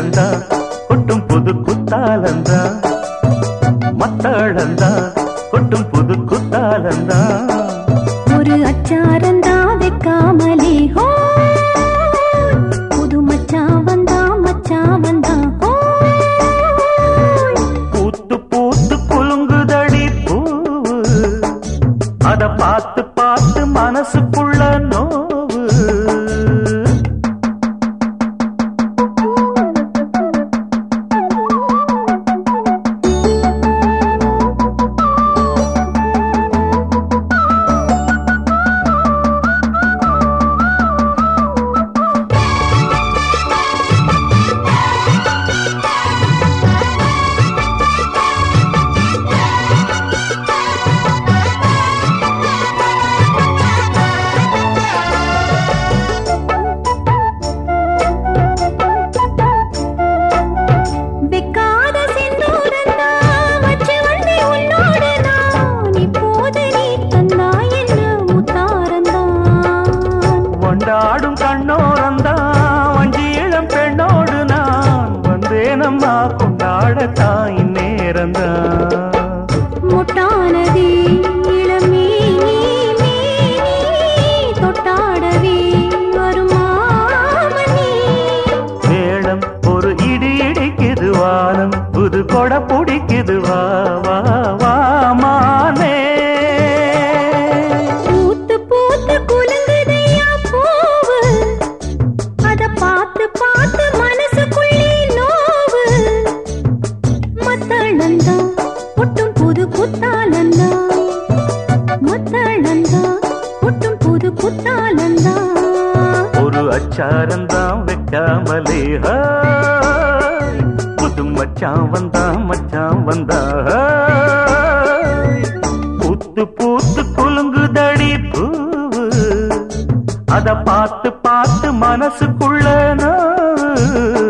மத்தளந்தா கொட்டும் புது குத்தாலந்தா மத்தளந்தா கொட்டும் புது குத்தாலந்தா ஒரு அச்சாரந்தா வைக்காமலே ஹோ புது மச்சான் வந்தா மச்சான் வந்தா ஹோ பூத்து பூத்து குலுங்குதடி பூவு அத பார்த்து பார்த்து மனசுக்குள்ள நோவு வெக்காத செந்தூரந்தா வச்சு வந்தே உன்னோடு நான் இப்போது நீ தந்தா என்ன முத்தாரந்தான் கொண்டாடும் கண்ணோரந்தான் வஞ்சி இளம் பெண்ணோடு நான் வந்தேனம்மா கொண்டாடத்தான் இந்நேரந்தான் முட்டானதே இளமே நீ நீ தொட்டாடவே வருமாமணி மேளம் ஒரு இடி இடிக்குது வானம் புது கொடை பிடிக்குது வா வா வா மானே பூத்து பூத்து குலுங்குதையா பூவு அத பார்த்து பார்த்து மனசுக்குள்ளே நோவு மத்தளந்தா ஒட்டும் புது குத்தாலந்தா மத்தளந்தா ஒட்டும் புது குத்தாலந்தா ஒரு அச்சாரந்தான் வைக்காமலே ஹாய். புது மச்சான் வந்தா மச்சான் வந்தா ஹாய். பூத்து பூத்து குலுங்குதடி பூவு அத பார்த்து பார்த்து மனசுக்குள்ள நோவு.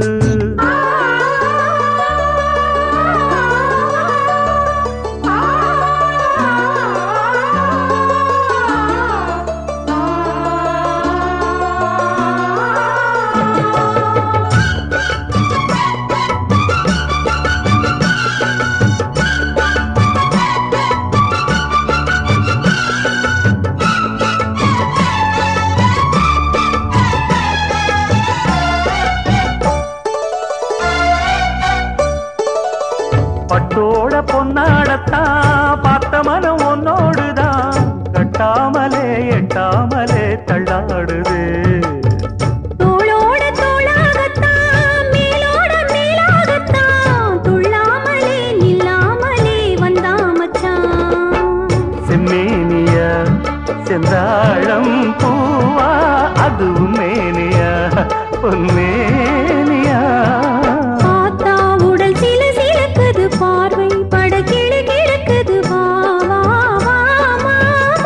பட்டோட பொன்னாடத்தான் பார்த்த மனம் உன்னோடுதான் கட்டாமலே எட்டாமலே தள்ளாடுது தோளோட தோளாகத்தான் மேலோட மேலாகத்தான் துள்ளாமலே நில்லாமலே வந்தா மச்சான் செம்மேனிய செந்தாழம் பூவா அதுவும் மேனியா பொன்மேனியா பார்த்தா உடல் சில சிலக்குது பார்வை பட கிளு கிழக்குது வா வா வா மாமா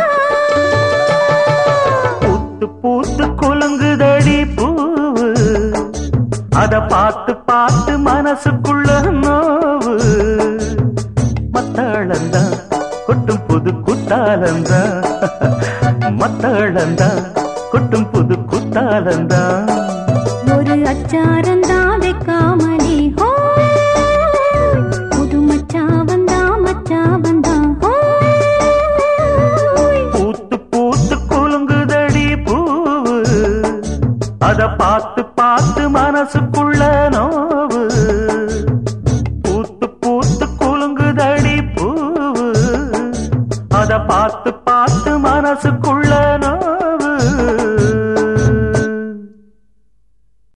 பூத்து பூத்து குலுங்குதடி பூவு அத பார்த்து பார்த்து மனசுக்குள்ள நோவு மத்தாளந்தா கொட்டும் புது குத்தாலந்தா மத்தாளந்தா கொட்டும் புது குத்தாலந்தா ஒரு அச்சாரந்தா வைக்காமலே ஹோ புது மச்சா வந்தா மச்சா வந்தா ஹோ பூத்து பூத்து குலுங்குதடி பூவு அத பார்த்து பார்த்து மனசுக்குள்ள நோவு பூத்து பூத்து குலுங்குதடி பூவு அத பார்த்து பார்த்து மனசுக்குள்ள